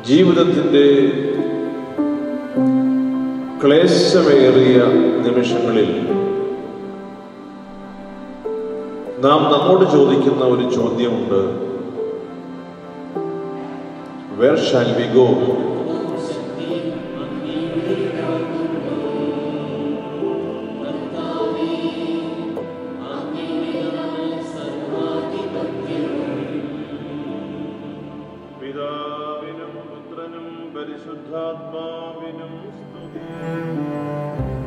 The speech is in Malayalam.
ജീവിതത്തിൻ്റെ ക്ലേശമേറിയ നിമിഷങ്ങളിൽ നാം നമ്മോട് ചോദിക്കുന്ന ഒരു ചോദ്യമുണ്ട് വേർ ഷാൽ വി ഗോ പിതാവിനും പുത്രനും പരിശുദ്ധാത്മാവിനും സ്തുതി